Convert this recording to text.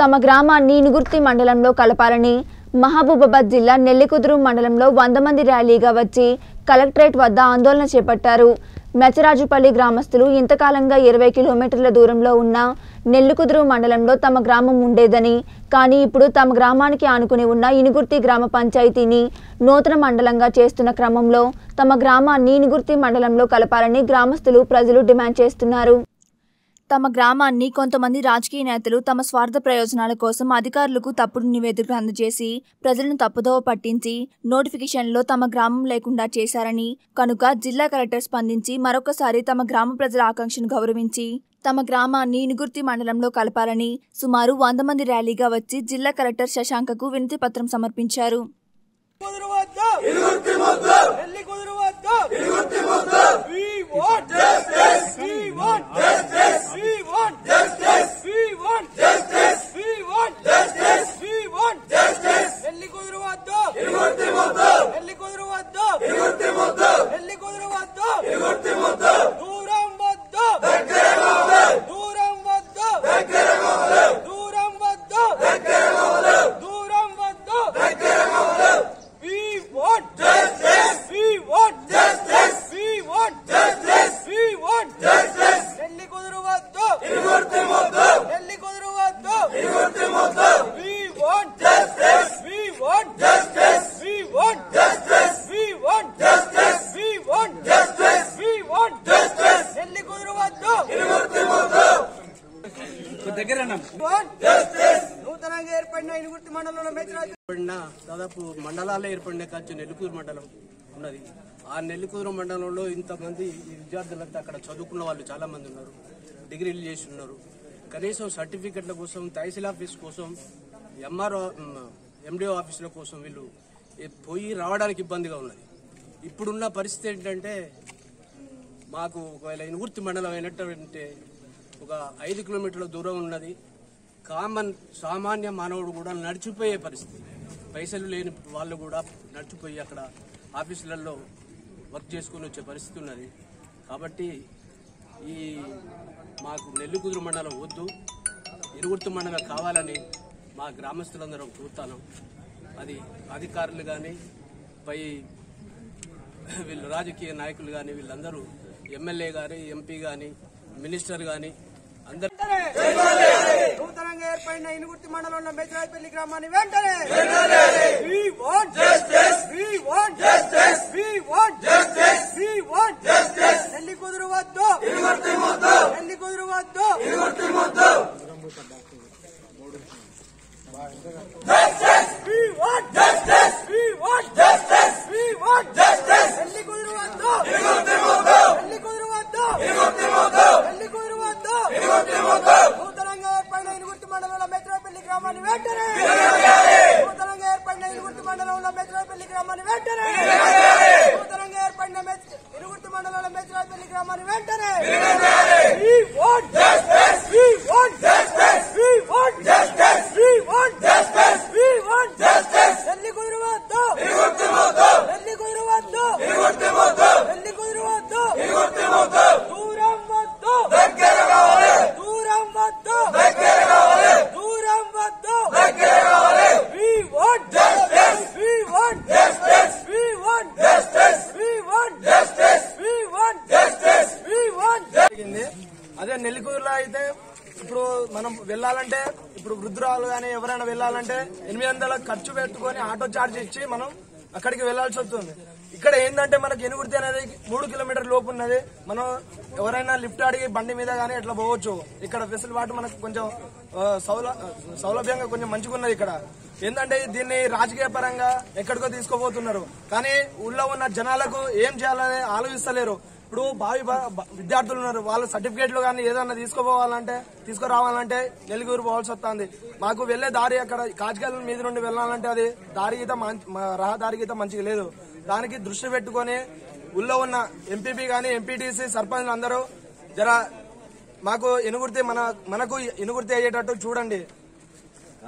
తమ గ్రామాన్ని ఇనుగుర్తి మండలంలో కలపాలని మహబూబాబాద్ జిల్లా నెల్లికుదురు మండలంలో వంద మంది ర్యాలీగా వచ్చి కలెక్టరేట్ వద్ద ఆందోళన చేపట్టారు మెచరాజుపల్లి గ్రామస్తులు ఇంతకాలంగా ఇరవై కిలోమీటర్ల దూరంలో ఉన్న నెల్లికుదురు మండలంలో తమ గ్రామం ఉండేదని కానీ ఇప్పుడు తమ గ్రామానికి ఆనుకుని ఉన్న ఇనుగుర్తి గ్రామ పంచాయతీని నూతన మండలంగా చేస్తున్న క్రమంలో తమ గ్రామాన్ని ఇనుగుర్తి మండలంలో కలపాలని గ్రామస్తులు ప్రజలు డిమాండ్ చేస్తున్నారు తమ గ్రామాన్ని కొంతమంది రాజకీయ నేతలు తమ స్వార్థ ప్రయోజనాల కోసం అధికారులకు తప్పుడు నివేదికలు అందజేసి ప్రజలను తప్పుదోవ పట్టించి నోటిఫికేషన్లో తమ గ్రామం లేకుండా చేశారని కనుక జిల్లా కలెక్టర్ స్పందించి మరొకసారి తమ గ్రామ ప్రజల ఆకాంక్షను గౌరవించి తమ గ్రామాన్ని ఇనుగుర్తి మండలంలో కలపాలని సుమారు వంద మంది ర్యాలీగా వచ్చి జిల్లా కలెక్టర్ శశాంకకు వినతి పత్రం సమర్పించారు కుదురువద్దు ఇరుగుర్తి ముద్దు పెళ్లి కుదురువద్దు ఇరుగుర్తి ముద్దు we want justice we want justice we want justice we want justice we want justice we want justice పెళ్లి కుదురువద్దు ఇరుగుర్తి ముద్దు పెళ్లి కుదురువద్దు ఇరుగుర్తి ముద్దు పెళ్లి కుదురువద్దు ఇరుగుర్తి ముద్దు దూరం వద్దు దగ్గరగా దూరం వద్దు దగ్గరగా దూరం వద్దు దగ్గరగా దూరం వద్దు దగ్గరగా We want justice. We want justice. We want justice. We want justice. Delhi కుదురువద్దు ఇరుగుర్తి ముద్దు ఢిల్లీ కుదురువద్దు ఇరుగుర్తి ముద్దు We want justice. We want justice. We want justice. We want justice. We want justice. We want justice. Delhi కుదురువద్దు ఇరుగుర్తి ముద్దు నూతనంగా ఏర్పడిన ఇనుగుర్తి మండలంలో మెచ్చరాజు ఏర్పడిన దాదాపు మండలాలే ఏర్పడిన కాచి నెల్లికూరు మండలం ఉన్నది ఆ నెల్లికూరు మండలంలో ఇంతమంది ఈ విద్యార్థులంతా అక్కడ చదువుకున్న వాళ్ళు చాలా మంది ఉన్నారు డిగ్రీలు చేసి ఉన్నారు కనీసం సర్టిఫికెట్ల కోసం తహసీల్ ఆఫీస్ కోసం ఎంఆర్ఓ ఎండిఓ ఆఫీసుల కోసం వీళ్ళు ఏ- పోయి రావడానికి ఇబ్బందిగా ఉన్నది ఇప్పుడున్న పరిస్థితి ఏంటంటే మాకు ఒకవేళ ఇనుగుర్తి మండలం అయినటువంటి ఒక ఐదు కిలోమీటర్ల దూరం ఉన్నది కామన్ సామాన్య మానవుడు కూడా నడిచిపోయే పరిస్థితి పైసలు లేని వాళ్ళు కూడా నడిచిపోయి అక్కడ ఆఫీసులలో వర్క్ చేసుకుని వచ్చే పరిస్థితి ఉన్నది కాబట్టి ఈ మాకు నెల్లికుదురు మండలం వద్దు ఇరుగుర్తి మండలం కావాలని మా గ్రామస్తులందరం కోరుతాను అది అధికారులు కానీ పై వీళ్ళు రాజకీయ నాయకులు కానీ వీళ్ళందరూ ఎమ్మెల్యే గాని ఎంపీ గాని మినిస్టర్ గాని అందరూ నూతనంగా ఏర్పడిన ఇనుగుర్తి మండలంలో మెచ్చరాజపల్లి గ్రామాన్ని వెంటనే We want justice. We want justice. We want justice. We want justice. Nelli కుదురు వద్దు ఇరుగుర్తి ముద్దు నెల్లి కుదురు వద్దు ఇరుగుర్తి ముద్దు Justice. We want justice. We want justice. We want justice. Nelli కుదురు వద్దు ఇరుగుర్తి ముద్దు నెల్లి కుదురు వద్దు ఇరుగుర్తి ముద్దు నెల్లి కుదురు వద్దు ఇరుగుర్తి ముద్దు నూతనంగా ఏర్పడిన ఇనుగుర్తి మండలంలో మెట్రోపల్లి గ్రామాన్ని వెంటనే నూతనంగా ఏర్పడిన ఇనుగుర్తి మండలంలో మెట్రోపల్లి గ్రామాన్ని వెంటనే నూతనంగా ఏర్పడిన మెచ్- ఇనుగుర్తి మండలంలో మెట్రోపల్లి గ్రామాన్ని వెంటనే We want justice. We want justice. We want justice. We want justice. We want justice. ఎల్లి కుదురువద్దు ఇరుగుర్తి ముద్దు ఎల్లి కుదురువద్దు ఇరుగుర్తి ముద్దు ఎల్లి కుదురువద్దు ఇరుగుర్తి ముద్దు దూరం వద్దు దగ్గర కావాలి దూరం వద్దు దగ్గర కావాలి దూరం వద్దు దగ్గర కావాలి We want justice. We want justice. We want justice. We want justice. We want justice. We want జరిగింది అదే నెల్లికూరులో అయితే ఇప్పుడు మనం వెళ్ళాలంటే ఇప్పుడు వృద్ధురాలు కానీ ఎవరైనా వెళ్ళాలంటే ఎనిమిది వందల ఖర్చు పెట్టుకొని ఆటో ఛార్జ్ ఇచ్చి మనం అక్కడికి వెళ్ళాల్సి వస్తుంది ఇక్కడ ఏంటంటే మనకి ఎనుగుర్తి అనేది మూడు కిలోమీటర్ లోపు ఉన్నది మనం ఎవరైనా లిఫ్ట్ అడిగి బండి మీద కానీ ఇట్లా పోవచ్చు ఇక్కడ వెసులుబాటు మనకు కొంచెం ఆ, సౌల సౌలభ్యంగా కొంచెం మంచిగా ఉన్నది ఇక్కడ ఏంటంటే దీన్ని రాజకీయ పరంగా ఎక్కడికో తీసుకోబోతున్నారు కానీ ఊళ్ళో ఉన్న జనాలకు ఏం చేయాలని ఆలోచిస్తలేరు ఇప్పుడు భావి బ- బ- విద్యార్థులు ఉన్నారు వాళ్ళ సర్టిఫికేట్లు కానీ ఏదన్నా తీసుకుపోవాలంటే తీసుకురావాలంటే నెల్లూరు పోవాల్సి వస్తుంది మాకు వెళ్లే దారి అక్కడ కాజికల్ మీద నుండి వెళ్ళాలంటే అది దారి గీత మంచి- మ- రహదారి గీత మంచిగా లేదు దానికి దృష్టి పెట్టుకొని ఊళ్ళో ఉన్న ఎంపీపీ కానీ ఎంపీటీసీ సర్పంచ్లు అందరూ జర మాకు ఎనుగుర్తి మన మనకు ఎనుగుర్తి అయ్యేటట్టు చూడండి